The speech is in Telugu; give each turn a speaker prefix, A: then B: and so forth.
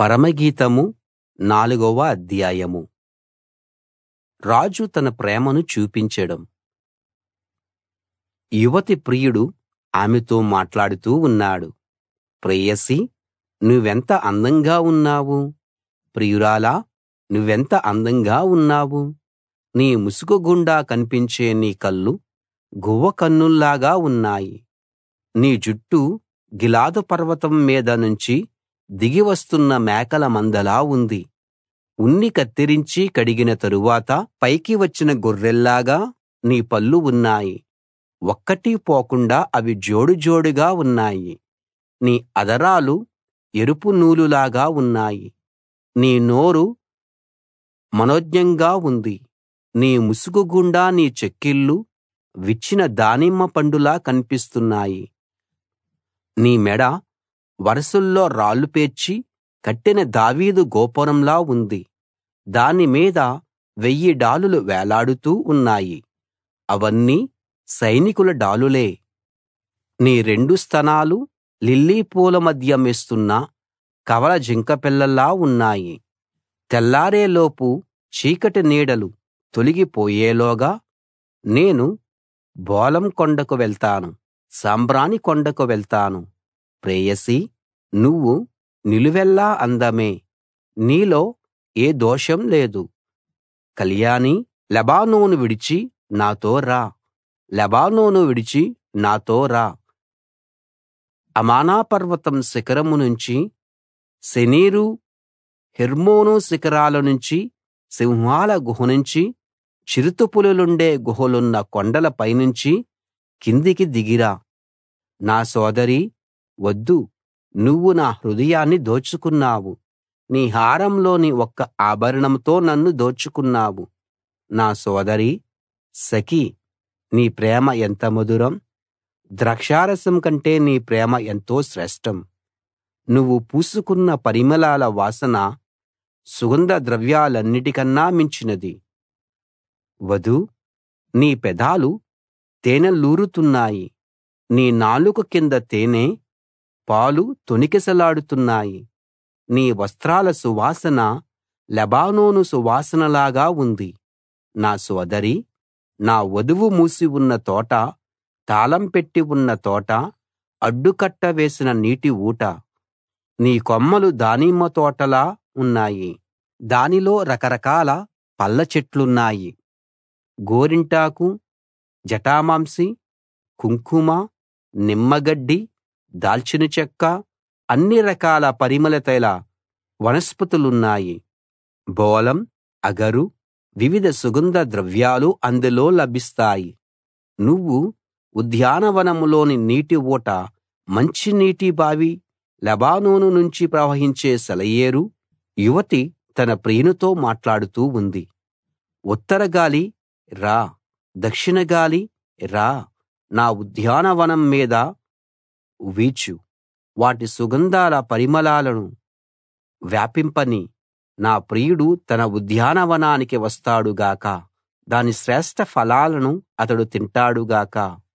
A: పరమగీతము నాలుగవ అధ్యాయం రాజు తన ప్రేమను చూపించడం యువతి ప్రియుడు ఆమెతో మాట్లాడుతూ ఉన్నాడు ప్రేయసీ నువ్వెంత అందంగా ఉన్నావు ప్రియురాలా నువ్వెంత అందంగా ఉన్నావు నీ ముసుకు గుండా కనిపించే నీ కళ్ళు గువ్వ కన్నుల్లాగా ఉన్నాయి నీ జుట్టు గిలాదు పర్వతం మీద నుంచి దిగి వస్తున్న మేకల మందలా ఉంది ఉన్ని కత్తిరించి కడిగిన తరువాత పైకి వచ్చిన గొర్రెల్లాగా నీ పళ్ళు ఉన్నాయి ఒక్కటీ పోకుండా అవి జోడు జోడుగా ఉన్నాయి నీ అధరాలు ఎరుపు నూలులాగా ఉన్నాయి నీ నోరు మనోజ్ఞంగా ఉంది నీ ముసుకు గుండా నీ చెక్కిళ్ళు విచ్చిన దానిమ్మ పండులా కన్పిస్తున్నాయి నీ మెడ వరసల్లో రాళ్లు పేర్చి కట్టిన దావీదు గోపురంలా ఉంది దాని మీద వెయ్యి డాలులు వేలాడుతూ ఉన్నాయి అవన్నీ సైనికుల డాలులే నీ రెండు స్తనాలు లిల్లీ పూల మధ్య మేస్తున్న కవల జింకపిల్లల్లా ఉన్నాయి తెల్లారేలోపు చీకటి నీడలు తొలగిపోయేలోగా నేను బోళం కొండకు వెళ్తాను సాంబ్రాణి కొండకు వెళ్తాను ప్రేయసీ నువ్వు నిలువెల్లా అందమే నీలో ఏ దోషం లేదు కళ్యాణీ లెబానోను విడిచి నాతో రా లెబానోను విడిచి నాతో రా అమానా పర్వతం శిఖరం నుంచి శెనీరు హెర్మోను శిఖరాల నుంచి సింహాల గుహ నుంచి చిరుతపులులుండే గుహలున్న కొండల పైనుంచి కిందికి దిగిరా నా సోదరీ వద్దు నువ్వు నా హృదయాన్ని దోచుకున్నావు నీ హారంలోని ఒక్క ఆభరణంతో నన్ను దోచుకున్నావు నా సోదరీ సఖీ నీ ప్రేమ ఎంత మధురం ద్రాక్షారసం కంటే నీ ప్రేమ ఎంతో శ్రేష్టం నువ్వు పూసుకున్న పరిమళాల వాసన సుగంధ ద్రవ్యాలన్నిటికన్నా మించినది వధూ నీ పెదాలు తేనెలూరుతున్నాయి నీ నాలుక కింద తేనె పాలు తొణికిసలాడుతున్నాయి నీ వస్త్రాల సువాసన లెబానోను సువాసనలాగా ఉంది నా సోదరీ నా వధువు మూసి ఉన్న తోట తాళం పెట్టి ఉన్న తోట అడ్డుకట్ట వేసిన నీటి ఊట నీ కొమ్మలు దానిమ్మ తోటలా ఉన్నాయి దానిలో రకరకాల పళ్ళ చెట్లున్నాయి గోరింటాకు జటామాంసి కుంకుమ నిమ్మగడ్డి దాల్చిన చెక్క అన్ని రకాల పరిమళ తైల వనస్పతులున్నాయి బోళం అగరు వివిధ సుగంధ ద్రవ్యాలు అందులో లభిస్తాయి నువ్వు ఉద్యానవనంలోని నీటి ఊట మంచి నీటి బావి లెబానోను నుంచి ప్రవహించే సెలయేరు యువతి తన ప్రియునితో మాట్లాడుతూ ఉంది ఉత్తర గాలి రా దక్షిణ గాలి రా నా ఉద్యానవనం మీద వీచు వాటి సుగంధాల పరిమళాలను వ్యాపింపని నా ప్రియుడు తన ఉద్యానవనానికి వస్తాడు గాక దాని శ్రేష్ఠ ఫలాలను అతడు తింటాడు గాక